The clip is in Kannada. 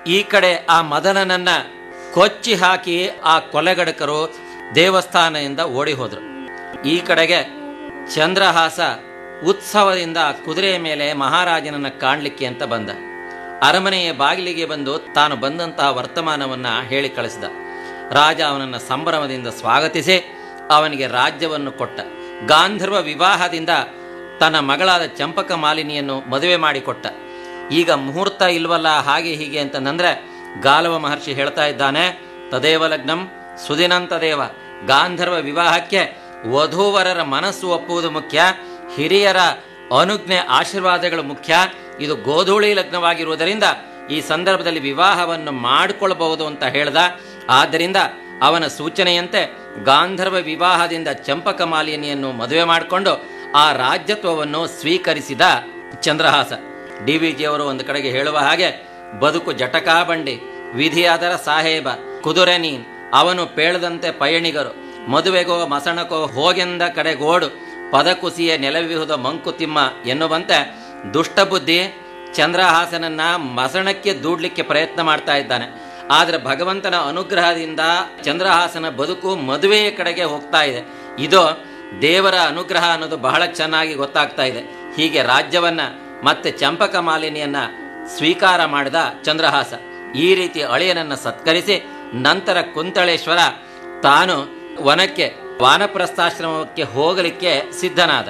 ಈ ಕಡೆ ಆ ಮದನನನ್ನ ಕೊಚ್ಚಿ ಹಾಕಿ ಆ ಕೊಲೆಗಡಕರು ದೇವಸ್ಥಾನದಿಂದ ಓಡಿ ಹೋದ್ರು ಈ ಕಡೆಗೆ ಚಂದ್ರಹಾಸ ಉತ್ಸವದಿಂದ ಕುದುರೆಯ ಮೇಲೆ ಮಹಾರಾಜನನ್ನ ಕಾಣ್ಲಿಕ್ಕೆ ಅಂತ ಬಂದ ಅರಮನೆಯ ಬಾಗಿಲಿಗೆ ಬಂದು ತಾನು ಬಂದಂತಹ ವರ್ತಮಾನವನ್ನ ಹೇಳಿ ಕಳಿಸಿದ ರಾಜ ಅವನನ್ನು ಸಂಭ್ರಮದಿಂದ ಸ್ವಾಗತಿಸಿ ಅವನಿಗೆ ರಾಜ್ಯವನ್ನು ಕೊಟ್ಟ ಗಾಂಧರ್ವ ವಿವಾಹದಿಂದ ತನ್ನ ಮಗಳಾದ ಚಂಪಕ ಮಾಲಿನಿಯನ್ನು ಮದುವೆ ಮಾಡಿಕೊಟ್ಟ ಈಗ ಮುಹೂರ್ತ ಇಲ್ವಲ್ಲ ಹಾಗೆ ಹೀಗೆ ಅಂತಂದ್ರೆ ಗಾಲವ ಮಹರ್ಷಿ ಹೇಳ್ತಾ ಇದ್ದಾನೆ ತದೇವ ಲಗ್ನಂ ಸುದಿನಂತದೇವ ಗಾಂಧರ್ವ ವಿವಾಹಕ್ಕೆ ವಧೂವರರ ಮನಸ್ಸು ಒಪ್ಪುವುದು ಮುಖ್ಯ ಹಿರಿಯರ ಅನುಜ್ಞೆ ಆಶೀರ್ವಾದಗಳು ಮುಖ್ಯ ಇದು ಗೋಧೂಳಿ ಲಗ್ನವಾಗಿರುವುದರಿಂದ ಈ ಸಂದರ್ಭದಲ್ಲಿ ವಿವಾಹವನ್ನು ಮಾಡಿಕೊಳ್ಳಬಹುದು ಅಂತ ಹೇಳ್ದ ಆದ್ದರಿಂದ ಅವನ ಸೂಚನೆಯಂತೆ ಗಾಂಧರ್ವ ವಿವಾಹದಿಂದ ಚಂಪಕ ಮಾಲಿನಿಯನ್ನು ಮದುವೆ ಮಾಡಿಕೊಂಡು ಆ ರಾಜ್ಯತ್ವವನ್ನು ಸ್ವೀಕರಿಸಿದ ಚಂದ್ರಹಾಸ ಡಿ ವಿ ಜಿಯವರು ಒಂದು ಕಡೆಗೆ ಹೇಳುವ ಹಾಗೆ ಬದುಕು ಜಟಕಾ ಬಂಡಿ ವಿಧಿಯಾದರ ಸಾಹೇಬ ಕುದುರೆ ನೀನ್ ಅವನು ಪೇಳದಂತೆ ಪಯಣಿಗರು ಮದುವೆಗೋ ಮಸಣಕೋ ಹೋಗೆಂದ ಕಡೆಗೋಡು ಪದಕುಸಿಯ ನೆಲವಿಹುದ ಮಂಕುತಿಮ್ಮ ಎನ್ನುವಂತೆ ದುಷ್ಟಬುದ್ಧಿ ಚಂದ್ರಹಾಸನನ್ನ ಮಸಣಕ್ಕೆ ದೂಡ್ಲಿಕ್ಕೆ ಪ್ರಯತ್ನ ಮಾಡ್ತಾ ಇದ್ದಾನೆ ಆದರೆ ಭಗವಂತನ ಅನುಗ್ರಹದಿಂದ ಚಂದ್ರಹಾಸನ ಬದುಕು ಮದುವೆಯ ಕಡೆಗೆ ಹೋಗ್ತಾ ಇದೆ ಇದು ದೇವರ ಅನುಗ್ರಹ ಅನ್ನೋದು ಬಹಳ ಚೆನ್ನಾಗಿ ಗೊತ್ತಾಗ್ತಾ ಇದೆ ಹೀಗೆ ರಾಜ್ಯವನ್ನ ಮತ್ತೆ ಚಂಪಕ ಮಾಲಿನಿಯನ್ನ ಸ್ವೀಕಾರ ಮಾಡಿದ ಚಂದ್ರಹಾಸ ಈ ರೀತಿ ಅಳಿಯನನ್ನ ಸತ್ಕರಿಸಿ ನಂತರ ಕುಂತಳೇಶ್ವರ ತಾನು ವನಕ್ಕೆ ವಾನಪ್ರಸ್ಥಾಶ್ರಮಕ್ಕೆ ಹೋಗಲಿಕ್ಕೆ ಸಿದ್ಧನಾದ